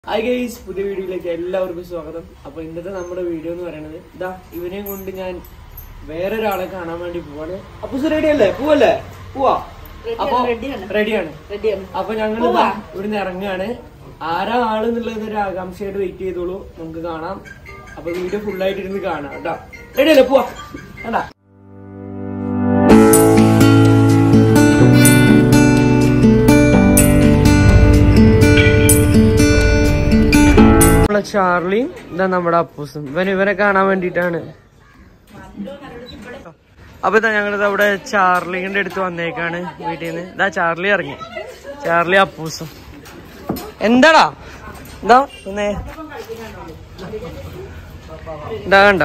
Hi guys പുതിയ വീഡിയോയിലേക്ക് എല്ലാവർക്കും സ്വാഗതം അപ്പൊ ഇന്നത്തെ നമ്മുടെ വീഡിയോ എന്ന് പറയുന്നത് ഇതാ ഇവനെയും കൊണ്ട് ഞാൻ വേറൊരാളെ കാണാൻ വേണ്ടി പോവാണ് അപ്പൊ റെഡി അല്ലേ പോവല്ലേ പോവാ അപ്പൊ റെഡിയാണ് അപ്പൊ ഞങ്ങൾ ഇവിടുന്ന് ഇറങ്ങുകയാണ് ആരാ ആള് എന്നുള്ളത് ഒരു ആകാംക്ഷയായിട്ട് വെയിറ്റ് ചെയ്തോളൂ നമുക്ക് കാണാം അപ്പൊ വീഡിയോ ഫുൾ ആയിട്ട് ഇരുന്ന് കാണാം കേട്ടാ റെഡി അല്ലേ പോവാ വേണ്ടാ നമ്മളെ ചാർലിയും ഇതാ നമ്മുടെ അപ്പൂസും ഇവൻ ഇവരെ കാണാൻ വേണ്ടിട്ടാണ് അപ്പൊ ഇതാ ഞങ്ങളിത് അവിടെ ചാർലിന്റെ അടുത്ത് വന്നേക്കാണ് വീട്ടിൽ നിന്ന് ഇതാ ചാർലി ഇറങ്ങി ചാർലി അപ്പൂസും എന്താടാ എന്താ പിന്നെ ഇതാ കണ്ട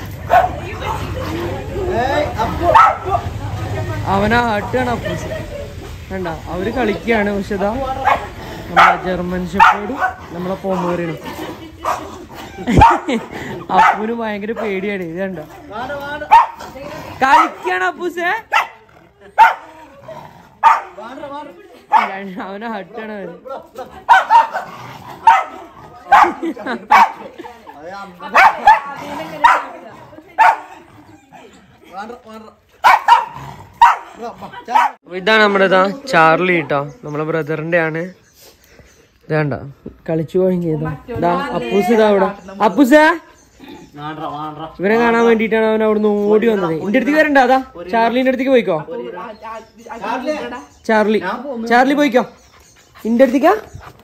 അവനാ ഹട്ടാണ് അപ്പൂസ് കണ്ട അവര് കളിക്കുകയാണ് പക്ഷെ ഇതാ നമ്മളെ ജർമ്മൻ ഷെപ്പേർഡും നമ്മളെ പോമേറിയനും അപ്പൂന് ഭയങ്കര പേടിയാണ് ഇത് കണ്ടോ കളിക്കാണ് അപ്പൂസേ അവനെ ഹട്ടാണ് അവന് അപ്പൊ ഇതാണ് നമ്മുടെ ഇതാ ചാർലി കേട്ടോ നമ്മളെ ബ്രദറിന്റെ ആണ് ഇതാണ്ട കളിച്ചു കഴിഞ്ഞതാ ഇതാ അപ്പൂസ് ഇതാ അവിടെ അപ്പൂസേ ഇവനെ കാണാൻ വേണ്ടിട്ടാണ് അവൻ അവിടുന്ന് ഓടി വന്നത് എന്റെ അടുത്തേക്ക് വരണ്ട അതാ ചാർലിന്റെ അടുത്തേക്ക് പോയിക്കോ ചാർലി ചാർലി പോയിക്കോ എന്റെ അടുത്തേക്കാ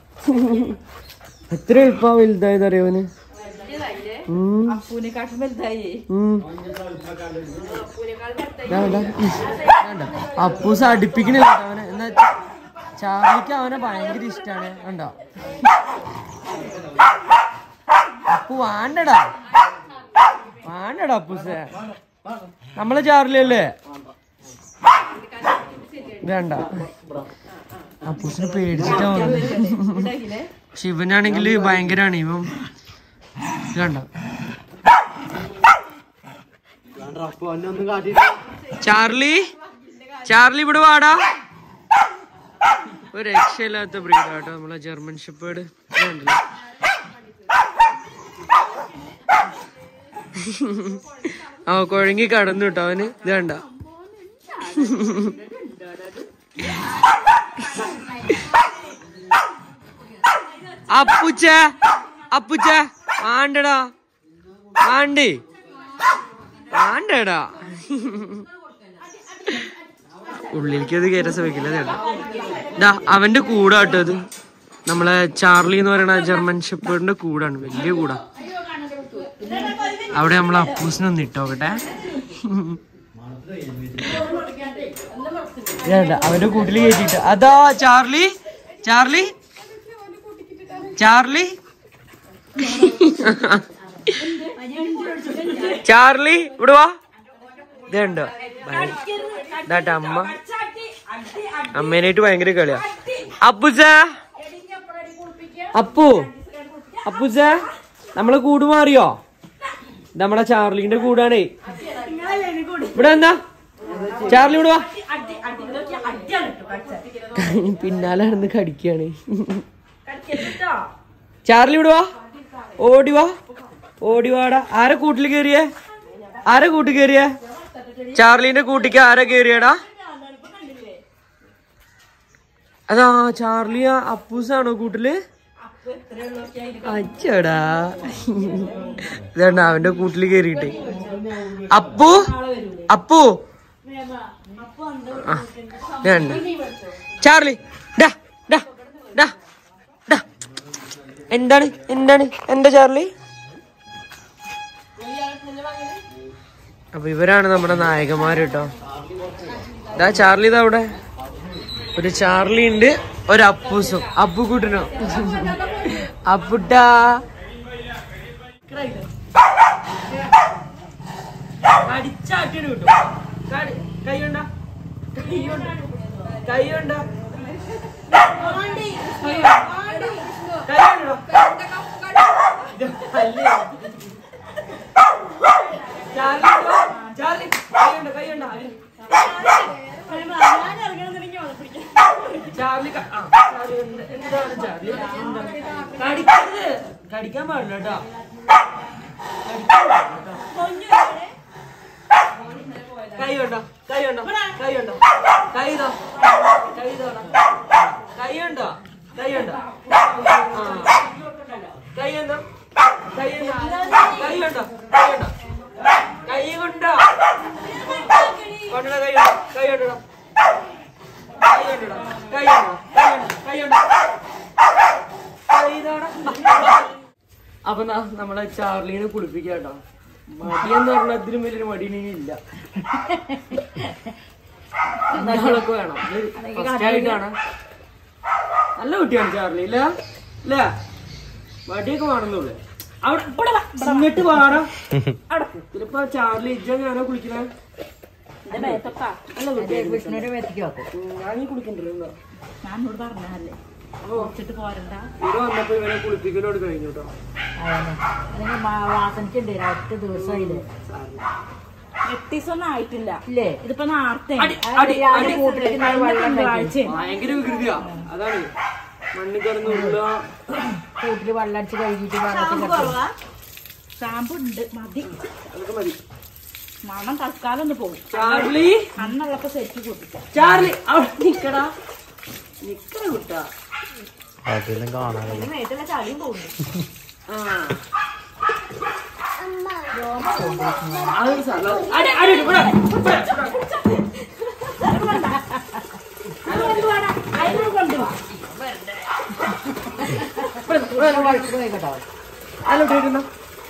എത്ര എളുപ്പാ വലുതായത് അറിയോന് ഉം. ഉം. ദാ, ദാ. വേണ്ട. അപ്പൂസ് അടുപ്പിക്കണില്ല കേട്ടോ അവനെ എന്നാ ചാർലിക്ക് അവനെ ഭയങ്കര ഇഷ്ടാണ് കണ്ടോ അപ്പു വാണ്ടടാ വാണ്ടടാ അപ്പൂസേ നമ്മളെ ചാർലി അല്ലേ വേണ്ട അപ്പൂസിന് പേടിച്ചിട്ടാ വന്നത് പക്ഷെ ഇവനാണെങ്കിൽ ഭയങ്കരാണ് ഇവൻ ഇത് കണ്ടോ ചാർലി ചാർലി ഇവിടെ വാടാ ഒരു രക്ഷയില്ലാത്ത ബ്രീഡ് കേട്ടോ നമ്മളെ ജർമ്മൻ ഷെപ്പേർഡ് അവ കുഴങ്ങി കടന്നു കേട്ടോ അവന് ഇത് കണ്ട അപ്പുച്ച അപ്പുച്ച വാണ്ടടാ വാണ്ടി വാണ്ടടാ ഉള്ളിലേക്ക് അത് കയറ്റാൻ ശ്രമിക്കില്ല ഇതേണ്ട. ദാ അവന്റെ കൂടാട്ടോ ഇത് നമ്മളെ ചാർലി എന്ന് പറയുന്ന ജർമ്മൻ ഷെപ്പേർഡിന്റെ കൂടാണ് വലിയ കൂടാ അവിടെ നമ്മളെ അപ്പൂസിനൊന്ന് ഇട്ടോക്കട്ടെ ഇതേണ്ട, അവന്റെ കൂട്ടിൽ കയറ്റിട്ട് അതാ ചാർലി ചാർലി ചാർലി ചാർലി ഇവിടെ വാ ഇതുണ്ടോ ഇതാട്ടെ അമ്മ അമ്മേനായിട്ട് ഭയങ്കര കളിയാ അപ്പുസ അപ്പു അപ്പുസ നമ്മളെ കൂട് മാറിയോ ഇത് നമ്മളെ ചാർലിന്റെ കൂടാണേ ഇവിടെ എന്താ ചാർലി ഇവിടെ വാ പിന്നാലെ നടന്ന് കടിക്കാണ് ചാർലി ഇവിടെ വാ ഓടി വാ ഓടി വാടാ ആരെ കൂട്ടിൽ കേറിയേ ആരെ കൂട്ടി കേറിയേ ചാർലിന്റെ കൂട്ടിക്ക് ആരാ കേറിയടാ അതാ ചാർലി അപ്പൂസാണോ കൂട്ടില് അച്ചടാ ഇതാണ് അവന്റെ കൂട്ടില് കേറിയിട്ട് അപ്പു അപ്പു ആ, ഇതുണ്ട്. ചാർലി ഡാ ഡാ ഡാ ഡാ എന്താണ് എന്താണ് എന്താ ചാർലി അപ്പൊ ഇവരാണ് നമ്മുടെ നായകന്മാര് കേട്ടോ ഇതാ ചാർലി ഇതാ അവിടെ ഒരു ചാർലി ഉണ്ട് ഒരു അപ്പൂസും അപ്പുക്കുട്ടനോ അപ്പുട്ടാ കടിച്ചാട്ടിന് കിട്ടും കൈയുണ്ട കൈയുണ്ട കൈയുണ്ട കൈയുണ്ടോ ചാർലി ചാർലി കൈയുണ്ട കൈയുണ്ട ചാർലി ക- ആ, ചാർലി എന്ത്- എന്താണ് ചാർലി എന്താണ്? കടിക്കാൻ കടിക്കാൻ പാടില്ല കേട്ടോ കൈ ഉണ്ടോ കൈ ഉണ്ടോ കൈ ഉണ്ടോ കൈ ഇതോ കൈ ഇതോടാ കൈ ഉണ്ടോ കൈ ഉണ്ടോ കൈ ഉണ്ടോ കൈ ഉണ്ടോ കൈ ഉണ്ടോ കൈ ഉണ്ടോ കൈ കൊണ്ടോ കൊണ്ടോ കൈ ഉണ്ടോ കൈ ഉണ്ടോ കൈ ഉണ്ടോ കൈ ഉണ്ടോ കൈ ഉണ്ടോ കൈ ഇതോടാ അപ്പൊ നാ നമ്മളെ ചാർലീനെ കുളിപ്പിക്കുക കേട്ടോ മടി എന്ന് പറഞ്ഞാൽ ഇതിലും വലിയൊരു മടി ഇനി ഇല്ല നമ്മളൊക്കെ വേണം ഫസ്റ്റ് ആയിട്ടാണ് നല്ല കുട്ടിയാണ് ചാർലി ഇല്ല ഇല്ല മടിയൊക്കെ വേണമെന്നുള്ളു അവിടെ ഇവിടെ വാ, ഇങ്ങോട്ട് പാടാം ചിലപ്പോ ചാർലി ഇജ്ജ ഞാനോ കുളിക്കണേ നല്ല കുട്ടിയാണ് വിഷ്ണുവിന്റെ മേത്തേക്ക് വെക്കും ഞാൻ കുളിക്കണ്ടല്ലോ ഞാനോട് പറഞ്ഞല്ലേ അപ്പൊ വെച്ചിട്ട് പോരണ്ട ഇവിടെ വന്നപ്പോ ഇവനെ കുളിപ്പിക്കലോട് കഴിഞ്ഞു കേട്ടോ അതന്നെ അല്ലെങ്കിൽ വാസനിക്കുണ്ട് ഒറ്റ ദിവസമായില്ലേ സാറിന് എട്ട് ദിവസം ആയിട്ടില്ല ഇല്ലേ ഇതിപ്പോ നേരത്തെ അടി, അടി, അടി. കൂട്ടിലേക്ക് വെള്ളം കഴിച്ച് ഭയങ്കര വികൃതിയാ അതാണ് മണ്ണിൽ കിടന്ന് ഉള്ള കൂട്ടില് വെള്ളം അടിച്ച് കഴുകിയിട്ട് വെള്ളത്തിൽ ഷാമ്പു ഉണ്ട് മതി അതൊക്കെ മതി മണം തൽക്കാലം ഒന്ന് പോകും ചാർലി അന്നുള്ളപ്പോ സെറ്റ് കൂട്ടിക്കാം ചാർലി അവിടെ നിക്കടാ നിക്കട കുട്ടാ അതെല്ലാം കാണാതെ മേത്തുള്ള ചളിയും പോകുന്നു ആ അതൊരു സ്ഥലം. അടി, അടി, ഇവിടെ, ഇവിടെ, അതിനോട് കൊണ്ടുപോവാ കേട്ടോ അല്ല, ഇവിടെ ഇരുന്നോ.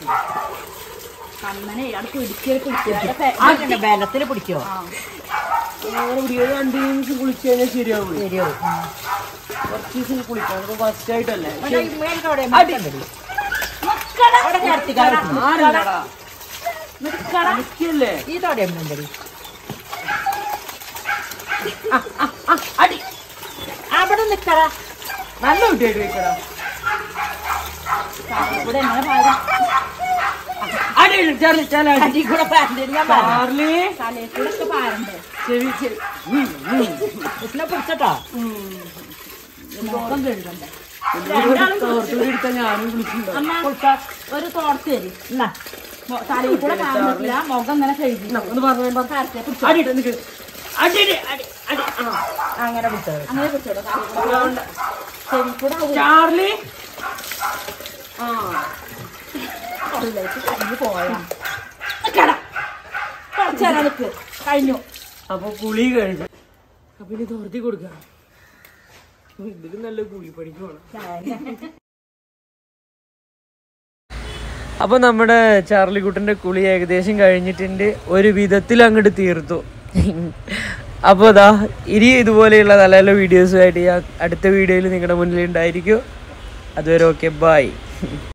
കണ്ണനെ അവിടെ പിടിക്കൽ പിടിക്കുക ബലത്തിൽ പിടിക്കോ അങ്ങനെ ഇവിടെ ഒരു രണ്ട് ദിവസം കുളിച്ച് കഴിഞ്ഞാൽ ശരിയാവും ശരിയോ കുറച്ച് ദിവസം കുളിക്കാം നമുക്ക് ഫസ്റ്റ് ആയിട്ടല്ലേ അവിടെ നിർത്തിക്കാളാ ആരല്ലടാ കളിക്കല്ലേ ഈ തോടെ മുണ്ടടി അടി അവിടെ നിക്കറ നല്ല കുട്ടിയായിട്ട് വെക്കടാ ഇവിടെ എങ്ങനെ പാരും അടി ചാർലി ചാല അടി അടി കൂടെ പാരണ്ടിന് ഞാൻ പറഞ്ഞു ചാർലി തലയിൽ കൂടെ ഒക്കെ പാരണ്ടേ ചെവി ചെവി ഉം, ഉം. കൃഷ്ണ പിടിച്ചട്ടോ മുഖം കഴുകണ്ടേ തോർത്തൂരി എടുത്താൽ ഞാനും കുളിച്ചിട്ടുണ്ടാവും അമ്മ കുളിച്ചോ ഒരു തോർത്ത് തരി എന്നാ മൊ- തലയിൽ കൂടെ പാരണ്ടില്ല മുഖം ഇങ്ങനെ കഴുകി എന്നാ, ഒന്ന് പറഞ്ഞു പറഞ്ഞു പാരത്തെ പിടിച്ചോ. അടി ഇട്ട് നിക്ക് അടി അടി അടി അടി ആ അങ്ങനെ പിടിച്ചത് അങ്ങനെ പിടിച്ചോളൂ തലയിൽ കൂടെ ചെവി കൂടെ ആവും. ചാർലി ആ ഉള്ളിലേക്ക് കഴിഞ്ഞു പോയാ കുറച്ചേരം നിക്ക് കഴിഞ്ഞു അപ്പൊ കുളി കഴിഞ്ഞു അപ്പൊ ഇനി തോർത്തി കൊടുക്കാം ഇതിലും നല്ല കുളി പഠിക്കുവാണ് അപ്പൊ നമ്മുടെ ചാർലി കുട്ടന്റെ കുളി ഏകദേശം കഴിഞ്ഞിട്ടുണ്ട് ഒരു വിധത്തിൽ അങ്ങോട്ട് തീർത്തു അപ്പോൾ അതാ ഇനി ഇതുപോലെയുള്ള നല്ല നല്ല വീഡിയോസുമായിട്ട് ഞാൻ അടുത്ത വീഡിയോയിൽ നിങ്ങളുടെ മുന്നിൽ ഉണ്ടായിരിക്കും അതുവരെ ഓക്കെ ബൈ